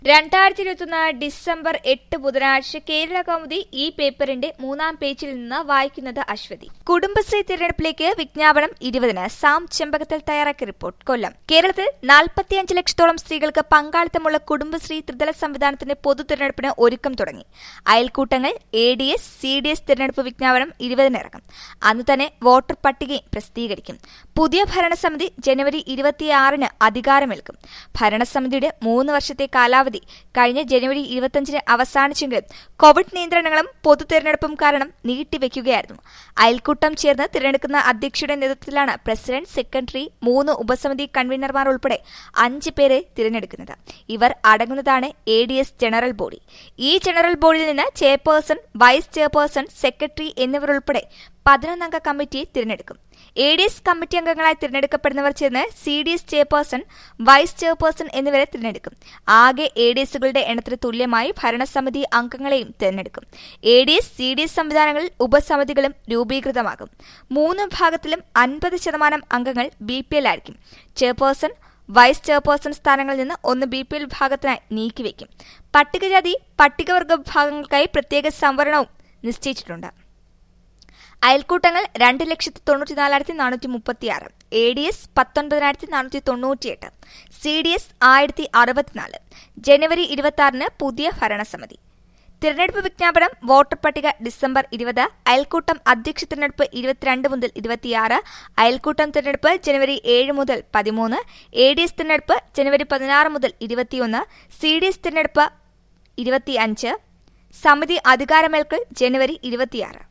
രണ്ടായിരത്തി ഇരുപത്തൊന്ന് ഡിസംബർ എട്ട് ബുധനാഴ്ച കേരള കൗമുദി ഈ പേപ്പറിന്റെ മൂന്നാം പേജിൽ നിന്ന് വായിക്കുന്നത് അശ്വതി കുടുംബശ്രീ തിരഞ്ഞെടുപ്പിലേക്ക് വിജ്ഞാപനം ഇരുപതിന് സാം ചെമ്പകത്തിൽ തയ്യാറാക്കിയ റിപ്പോർട്ട് കൊല്ലം കേരളത്തിൽ നാൽപ്പത്തിയഞ്ച് ലക്ഷത്തോളം സ്ത്രീകൾക്ക് പങ്കാളിത്തമുള്ള കുടുംബശ്രീ ത്രിതല സംവിധാനത്തിന്റെ പൊതു തിരഞ്ഞെടുപ്പിന് ഒരുക്കം തുടങ്ങി അയൽക്കൂട്ടങ്ങൾ A D S C D S തിരഞ്ഞെടുപ്പ് വിജ്ഞാപനം ഇരുപതിന് ഇറങ്ങും അന്ന് തന്നെ വോട്ടർ പട്ടികയും പ്രസിദ്ധീകരിക്കും പുതിയ ഭരണസമിതി ജനുവരി ഇരുപത്തിയാറിന് അധികാരമേൽക്കും ഭരണസമിതിയുടെ മൂന്ന് വർഷത്തെ കാലാവധി കഴിഞ്ഞ ജനുവരി ഇരുപത്തിയഞ്ചിന് അവസാനിച്ചെങ്കിലും കോവിഡ് നിയന്ത്രണങ്ങളും പൊതു തെരഞ്ഞെടുപ്പും കാരണം നീട്ടിവെക്കുകയായിരുന്നു അയൽക്കൂട്ടം ചേർന്ന് തിരഞ്ഞെടുക്കുന്ന അധ്യക്ഷയുടെ നേതൃത്വത്തിലാണ് പ്രസിഡന്റ് സെക്രട്ടറി മൂന്ന് ഉപസമിതി കൺവീനർമാർ ഉൾപ്പെടെ അഞ്ച് പേരെ തിരഞ്ഞെടുക്കുന്നത് ഇവർ അടങ്ങുന്നതാണ് A D S general body ഈ ജനറൽ ബോഡിയിൽ നിന്ന് ചെയർപേഴ്സൺ വൈസ് ചെയർപേഴ്സൺ സെക്രട്ടറി എന്നിവരുൾപ്പെടെ പതിനൊന്നംഗ കമ്മിറ്റിയെ തിരഞ്ഞെടുക്കും എ ഡി എസ് കമ്മിറ്റി അംഗങ്ങളായി തിരഞ്ഞെടുക്കപ്പെടുന്നവർ ചേർന്ന് C D S chairperson vice chairperson എന്നിവരെ തിരഞ്ഞെടുക്കും ആകെ എ ഡി എസുകളുടെ എണ്ണത്തിന് തുല്യമായി ഭരണസമിതി അംഗങ്ങളെയും തിരഞ്ഞെടുക്കും A D S C D S സംവിധാനങ്ങളിൽ ഉപസമിതികളും രൂപീകൃതമാകും മൂന്ന് വിഭാഗത്തിലും അൻപത് ശതമാനം അംഗങ്ങൾ ബി പി എൽ ആയിരിക്കും ചെയർപേഴ്സൺ വൈസ് ചെയർപേഴ്സൺ സ്ഥാനങ്ങളിൽ നിന്ന് ഒന്ന് ബി പി എൽ വിഭാഗത്തിനായി നീക്കിവെക്കും പട്ടികജാതി പട്ടികവർഗ വിഭാഗങ്ങൾക്കായി പ്രത്യേക സംവരണവും നിശ്ചയിച്ചിട്ടുണ്ട് അയൽക്കൂട്ടങ്ങൾ രണ്ട് ലക്ഷത്തി തൊണ്ണൂറ്റിനാലായിരത്തി നാനൂറ്റി മുപ്പത്തിയാറ് എ ഡി എസ് പത്തൊൻപതിനായിരത്തി നാനൂറ്റി തൊണ്ണൂറ്റിയെട്ട് സി ഡി എസ് ആയിരത്തി അറുപത്തിനാല് ജനുവരി ഇരുപത്തിയാറിന് പുതിയ ഭരണസമിതി തിരഞ്ഞെടുപ്പ് വിജ്ഞാപനം വോട്ടർ പട്ടിക ഡിസംബർ ഇരുപത് അയൽക്കൂട്ടം അധ്യക്ഷ തിരഞ്ഞെടുപ്പ് ഇരുപത്തിരണ്ട് മുതൽ ഇരുപത്തിയാറ് അയൽക്കൂട്ടം തിരഞ്ഞെടുപ്പ് ജനുവരി ഏഴ് മുതൽ പതിമൂന്ന് എ ഡി എസ് തിരഞ്ഞെടുപ്പ് ജനുവരി പതിനാറ് മുതൽ ഇരുപത്തിയൊന്ന് സി ഡി എസ് തിരഞ്ഞെടുപ്പ് ഇരുപത്തിയഞ്ച് സമിതി അധികാരമേൽക്കൽ ജനുവരി ഇരുപത്തിയാറ്